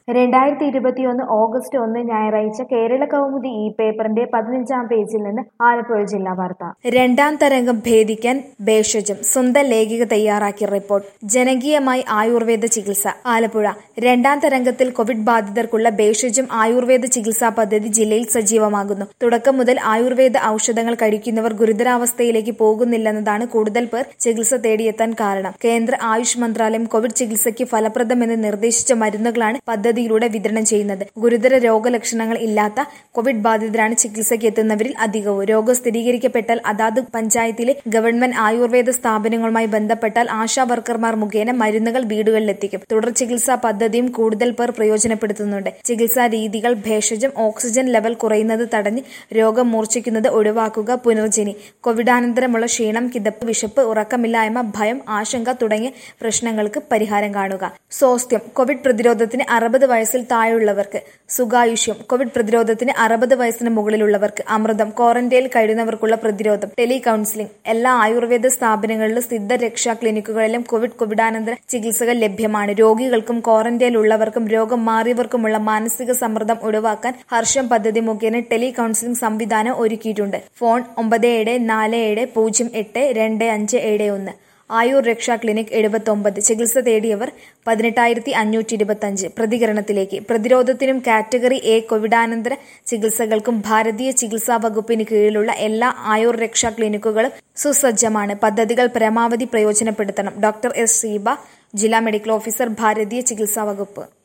രണ്ടായിരത്തി ഇരുപത്തിയൊന്ന് ഓഗസ്റ്റ് ഒന്ന് ഞായറാഴ്ച കേരള കൗമുദി ഈ പേപ്പറിന്റെ പതിനഞ്ചാം പേജിൽ നിന്ന് ആലപ്പുഴ ജില്ലാ വാർത്ത രണ്ടാം തരംഗം ഭേദിക്കാൻ ഭേഷജം സ്വന്തം ലേഖിക തയ്യാറാക്കിയ റിപ്പോർട്ട് ജനകീയമായി ആയുർവേദ ചികിത്സ ആലപ്പുഴ രണ്ടാം തരംഗത്തിൽ കോവിഡ് ബാധിതർക്കുള്ള ഭേഷജം ആയുർവേദ ചികിത്സാ പദ്ധതി ജില്ലയിൽ സജീവമാകുന്നു തുടക്കം മുതൽ ആയുർവേദ ഔഷധങ്ങൾ കഴിക്കുന്നവർ ഗുരുതരാവസ്ഥയിലേക്ക് പോകുന്നില്ലെന്നതാണ് കൂടുതൽ പേർ ചികിത്സ തേടിയെത്താൻ കാരണം കേന്ദ്ര ആയുഷ് മന്ത്രാലയം കോവിഡ് ചികിത്സയ്ക്ക് ഫലപ്രദമെന്ന് നിർദ്ദേശിച്ച മരുന്നുകളാണ് പദ്ധതിയിലൂടെ വിതരണം ചെയ്യുന്നത് ഗുരുതര രോഗലക്ഷണങ്ങൾ ഇല്ലാത്ത കോവിഡ് ബാധിതരാണ് ചികിത്സയ്ക്ക് എത്തുന്നവരിൽ അധികവും രോഗം സ്ഥിരീകരിക്കപ്പെട്ടാൽ അതാത് പഞ്ചായത്തിലെ ഗവൺമെന്റ് ആയുർവേദ സ്ഥാപനങ്ങളുമായി ബന്ധപ്പെട്ടാൽ ആശാ വർക്കർമാർ മുഖേന മരുന്നുകൾ വീടുകളിലെത്തിക്കും തുടർ ചികിത്സാ പദ്ധതിയും കൂടുതൽ പേർ പ്രയോജനപ്പെടുത്തുന്നുണ്ട് ചികിത്സാ രീതികൾ ഭേഷജം ഓക്സിജൻ ലെവൽ കുറയുന്നത് തടഞ്ഞ് രോഗം മൂർച്ഛിക്കുന്നത് ഒഴിവാക്കുക പുനർജനി കോവിഡാനന്തരമുള്ള ക്ഷീണം കിതപ്പ് വിശപ്പ് ഉറക്കമില്ലായ്മ ഭയം ആശങ്ക തുടങ്ങിയ പ്രശ്നങ്ങൾക്ക് പരിഹാരം കാണുക സ്വാസ്ഥ്യം കോവിഡ് പ്രതിരോധത്തിന് അറുപത് വയസ്സിൽ താഴെയുള്ളവർക്ക് സുഖായുഷ്യം കോവിഡ് പ്രതിരോധത്തിന് അറുപത് വയസ്സിന് മുകളിലുള്ളവർക്ക് അമൃതം ക്വാറന്റൈനിൽ കഴിയുന്നവർക്കുള്ള പ്രതിരോധം ടെലി കൌൺസിലിംഗ് എല്ലാ ആയുർവേദ സ്ഥാപനങ്ങളിലും സിദ്ധ രക്ഷാ ക്ലിനിക്കുകളിലും കോവിഡ് കോവിഡാനന്തര ചികിത്സകൾ ലഭ്യമാണ് രോഗികൾക്കും ക്വാറന്റൈനിലുള്ളവർക്കും രോഗം മാറിയവർക്കുമുള്ള മാനസിക സമ്മർദ്ദം ഒഴിവാക്കാൻ ഹർഷം പദ്ധതി മുഖേന ടെലി കൌൺസിലിംഗ് സംവിധാനം ഒരുക്കിയിട്ടുണ്ട് ഫോൺ ഒമ്പത് ഏഴ് നാല് ഏഴ് പൂജ്യം എട്ട് രണ്ട് അഞ്ച് ഏഴ് ഒന്ന് ആയുർ രക്ഷാ ക്ലിനിക് എഴുപത്തൊമ്പത് ചികിത്സ തേടിയവർ പതിനെട്ടായിരത്തി അഞ്ഞൂറ്റി ഇരുപത്തഞ്ച് പ്രതികരണത്തിലേക്ക് പ്രതിരോധത്തിനും കാറ്റഗറി എ കോവിഡാനന്തര ചികിത്സകൾക്കും ഭാരതീയ ചികിത്സാ വകുപ്പിന് കീഴിലുള്ള എല്ലാ ആയുർ രക്ഷാ ക്ലിനിക്കുകളും സുസജ്ജമാണ് പദ്ധതികൾ പരമാവധി പ്രയോജനപ്പെടുത്തണം ഡോക്ടർ എസ് സീബ ജില്ലാ മെഡിക്കൽ ഓഫീസർ ഭാരതീയ ചികിത്സാ വകുപ്പ്